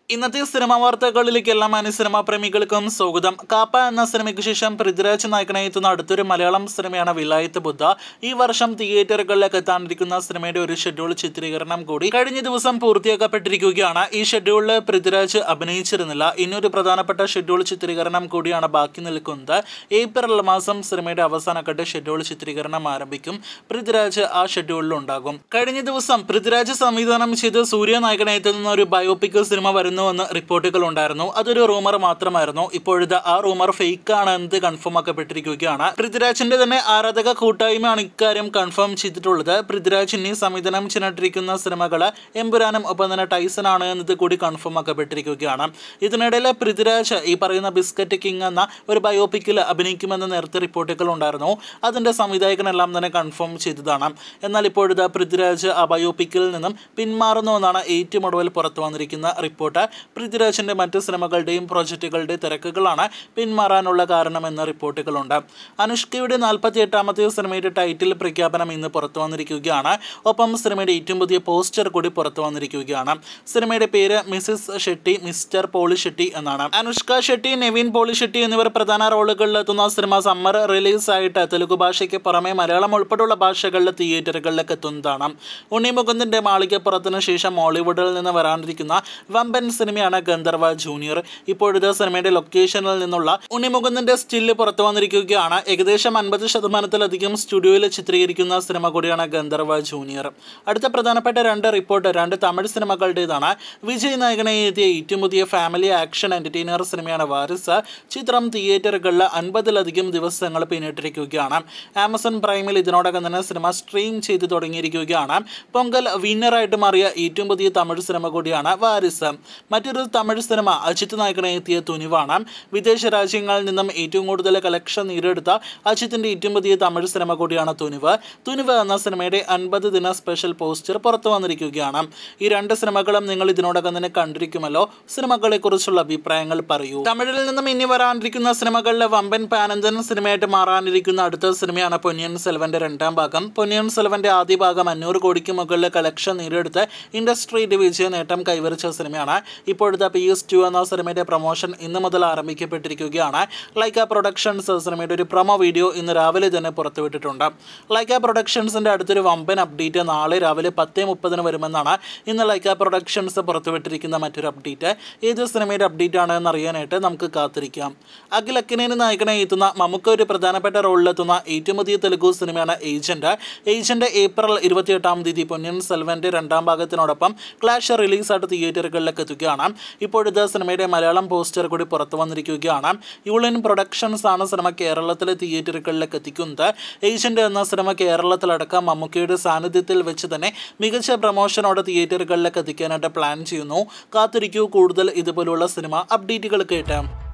ഇന്നത്തെ സിനിമാ വാർത്തകളിലേക്കെല്ലാം അനി സിനിമാ പ്രേമികൾക്കും സ്വാഗതം കാപ്പ എന്ന സിനിമയ്ക്ക് ശേഷം പൃഥ്വിരാജ് നായകനായി എത്തുന്ന അടുത്തൊരു മലയാളം സിനിമയാണ് വിലായത്ത് ബുദ്ധ ഈ വർഷം തിയേറ്ററുകളിലേക്ക് എത്താനിരിക്കുന്ന സിനിമയുടെ ഒരു ഷെഡ്യൂൾ ചിത്രീകരണം കൂടി കഴിഞ്ഞ ദിവസം പൂർത്തിയാക്കപ്പെട്ടിരിക്കുകയാണ് ഈ ഷെഡ്യൂളിൽ പൃഥ്വിരാജ് അഭിനയിച്ചിരുന്നില്ല ഇനിയൊരു പ്രധാനപ്പെട്ട ഷെഡ്യൂൾ ചിത്രീകരണം കൂടിയാണ് ബാക്കി നിൽക്കുന്നത് ഏപ്രിൽ മാസം സിനിമയുടെ അവസാനഘട്ട ഷെഡ്യൂൾ ചിത്രീകരണം ആരംഭിക്കും പൃഥ്വിരാജ് ആ ഷെഡ്യൂളിൽ ഉണ്ടാകും കഴിഞ്ഞ ദിവസം പൃഥ്വിരാജ് സംവിധാനം ചെയ്ത് സൂര്യ നായകനായി എത്തുന്ന ഒരു ബയോപിക് സിനിമ വരുന്നുവെന്ന് റിപ്പോർട്ടുകൾ ഉണ്ടായിരുന്നു അതൊരു റൂമർ മാത്രമായിരുന്നു ഇപ്പോഴത്തെ ആ റൂമർ ഫേക്ക് ആണ് എന്ന് കൺഫേം ആക്കപ്പെട്ടിരിക്കുകയാണ് പൃഥ്വിരാജിന്റെ തന്നെ ആരാധക കൂട്ടായ്മയാണ് ഇക്കാര്യം കൺഫേം ചെയ്തിട്ടുള്ളത് പൃഥ്വിരാജ് ഇനി സംവിധാനം ചെയ്തിട്ടിരിക്കുന്ന സിനിമകൾ എമ്പുരാനും ഒപ്പം തന്നെ ടൈസൺ ആണ് എന്നത് കൂടി കൺഫേം ആക്കപ്പെട്ടിരിക്കുകയാണ് ഇതിനിടയിൽ പൃഥ്വിരാജ് ഈ പറയുന്ന ബിസ്ക്കറ്റ് കിങ് എന്ന ഒരു ബയോപിക്കിൽ അഭിനയിക്കുമെന്ന് നേരത്തെ റിപ്പോർട്ടുകൾ ഉണ്ടായിരുന്നു അതിന്റെ സംവിധായകനെല്ലാം തന്നെ കൺഫേം ചെയ്തതാണ് എന്നാൽ ഇപ്പോഴത്തെ പൃഥ്വിരാജ് ആ ബയോപിക്കിൽ നിന്നും പിന്മാറുന്നു എന്നാണ് ഏറ്റവും ഒടുവിൽ പുറത്തു വന്നിരിക്കുന്ന റിപ്പോർട്ട് പൃഥ്വിരാജിന്റെ മറ്റ് സിനിമകളുടെയും പ്രോജക്റ്റുകളുടെ തിരക്കുകളാണ് പിന്മാറാനുള്ള കാരണമെന്ന റിപ്പോർട്ടുകളുണ്ട് അനുഷ്കയുടെ നാൽപ്പത്തി എട്ടാമത്തെ സിനിമയുടെ ടൈറ്റിൽ പ്രഖ്യാപനം ഇന്ന് പുറത്തു വന്നിരിക്കുകയാണ് ഒപ്പം സിനിമയുടെ ഏറ്റവും പുതിയ പോസ്റ്റർ കൂടി പുറത്തു വന്നിരിക്കുകയാണ് സിനിമയുടെ പേര് Mrs Shetty mister Polishetty എന്നാണ് അനുഷ്ക ഷെട്ടി നെവിൻ പോളി ഷെട്ടി എന്നിവർ പ്രധാന റോളുകളിലെത്തുന്ന സിനിമ സമ്മർ റിലീസായിട്ട് തെലുഗു ഭാഷയ്ക്ക് പുറമെ മലയാളം ഉൾപ്പെടെയുള്ള ഭാഷകളിലെ തിയേറ്ററുകളിലേക്ക് എത്തുന്നതാണ് ഉണ്ണി മുകുന്ദന്റെ മാളികപ്പുറത്തിന് ശേഷം മോളിവുഡിൽ നിന്ന് വരാനിരിക്കുന്ന വമ്പൻ സിനിമയാണ് ഗന്ധർവ ജൂനിയർ ഇപ്പോഴത്തെ സിനിമയുടെ ലൊക്കേഷനിൽ നിന്നുള്ള ഉണ്ണി മുകുന്ദന്റെ സ്റ്റില്ല് പുറത്തു വന്നിരിക്കുകയാണ് ഏകദേശം അൻപത് ശതമാനത്തിലധികം സ്റ്റുഡിയോയിൽ ചിത്രീകരിക്കുന്ന സിനിമ കൂടിയാണ് ഗന്ധർവ ജൂനിയർ അടുത്ത പ്രധാനപ്പെട്ട രണ്ട് റിപ്പോർട്ട് രണ്ട് തമിഴ് സിനിമകളുടേതാണ് വിജയ് നായകനായി എത്തിയ ഏറ്റവും പുതിയ ഫാമിലി ആക്ഷൻ എന്റർടൈനർ സിനിമയാണ് വാരിസ് ചിത്രം തിയേറ്ററുകളിൽ അൻപതിലധികം ദിവസങ്ങൾ പിന്നിട്ടിരിക്കുകയാണ് ആമസോൺ പ്രൈമിൽ ഇതിനോടകം തന്നെ സിനിമ സ്ട്രീം ചെയ്ത് തുടങ്ങിയിരിക്കുകയാണ് പൊങ്കൽ വിന്നറായിട്ട് മാറിയ ഏറ്റവും പുതിയ തമിഴ് സിനിമ കൂടിയാണ് വാരിസ് മറ്റൊരു തമിഴ് സിനിമ അജിത് നായകനായി എത്തിയ തുനിവാണ് വിദേശ രാജ്യങ്ങളിൽ നിന്നും ഏറ്റവും കൂടുതൽ കളക്ഷൻ നേടിയെടുത്ത അജിത്തിന്റെ ഏറ്റവും പുതിയ തമിഴ് സിനിമ കൂടിയാണ് തുനിവ് തുനിവ് എന്ന സിനിമയുടെ അൻപത് ദിന സ്പെഷ്യൽ പോസ്റ്റർ പുറത്തു വന്നിരിക്കുകയാണ് ഈ രണ്ട് സിനിമകളും നിങ്ങൾ ഇതിനോടകം തന്നെ കണ്ടിരിക്കുമല്ലോ സിനിമകളെ കുറിച്ചുള്ള അഭിപ്രായങ്ങൾ പറയൂ തമിഴിൽ നിന്നും ഇനി വരാനിരിക്കുന്ന സിനിമകളിലെ വമ്പൻ പാനന്തൻ സിനിമയായിട്ട് മാറാനിരിക്കുന്ന അടുത്ത സിനിമയാണ് പൊന്നിയൻ സെൽവന്റെ രണ്ടാം ഭാഗം പൊന്നിയൻ സെൽവന്റെ ആദ്യ ഭാഗം അഞ്ഞൂറ് കോടിക്ക് മുകളിൽ കളക്ഷൻ നേടിയെടുത്ത് ഇൻഡസ്ട്രിയുടെ വിജയ നേട്ടം കൈവരിച്ച സിനിമയാണ് ഇപ്പോഴത്തെ പി എസ് ടു എന്ന സിനിമയുടെ പ്രൊമോഷൻ ഇന്ന് മുതൽ ആരംഭിക്കപ്പെട്ടിരിക്കുകയാണ് ലൈക്ക പ്രൊഡക്ഷൻസ് സിനിമയുടെ ഒരു പ്രൊമോ വീഡിയോ ഇന്ന് രാവിലെ തന്നെ പുറത്തുവിട്ടിട്ടുണ്ട് ലൈക്ക പ്രൊഡക്ഷൻസിന്റെ അടുത്തൊരു വമ്പൻ അപ്ഡേറ്റ് നാളെ രാവിലെ പത്തേ മുപ്പതിന് വരുമെന്നാണ് ഇന്ന് ലൈക്ക പ്രൊഡക്ഷൻസ് പുറത്തുവിട്ടിരിക്കുന്ന മറ്റൊരു അപ്ഡേറ്റ് ഏത് സിനിമയുടെ അപ്ഡേറ്റ് ആണ് എന്നറിയാനായിട്ട് നമുക്ക് കാത്തിരിക്കാം അഖിൽ അക്കിനേന് നായകനായി എത്തുന്ന മമ്മൂക്ക ഒരു പ്രധാനപ്പെട്ട റോളിലെത്തുന്ന ഏറ്റവും പുതിയ തെലുഗു സിനിമയാണ് ഏജന്റ് ഏജന്റ് ഏപ്രിൽ ഇരുപത്തിയെട്ടാം തീയതി പൊന്നിയൻ സെൽവന്റെ രണ്ടാം ഭാഗത്തിനോടൊപ്പം ക്ലാഷ് റിലീസായിട്ട് തിയേറ്ററുകളിലേക്ക് എത്തുകയാണ് ഇപ്പോഴത്തെ സിനിമയുടെ മലയാളം പോസ്റ്റർ കൂടി പുറത്തു വന്നിരിക്കുകയാണ് യൂളിൻ പ്രൊഡക്ഷൻസ് ആണ് സിനിമ കേരളത്തിലെ തിയേറ്ററുകളിലേക്ക് എത്തിക്കുന്നത് ഏജന്റ് എന്ന സിനിമ കേരളത്തിലടക്കം മമ്മൂക്കയുടെ സാന്നിധ്യത്തിൽ വെച്ച് തന്നെ മികച്ച പ്രൊമോഷനോടെ തിയേറ്ററുകളിലേക്ക് എത്തിക്കാനായിട്ട് പ്ലാൻ ചെയ്യുന്നു കാത്തിരിക്കൂ കൂടുതൽ ഇതുപോലുള്ള സിനിമ അപ്ഡേറ്റുകൾ കേട്ട്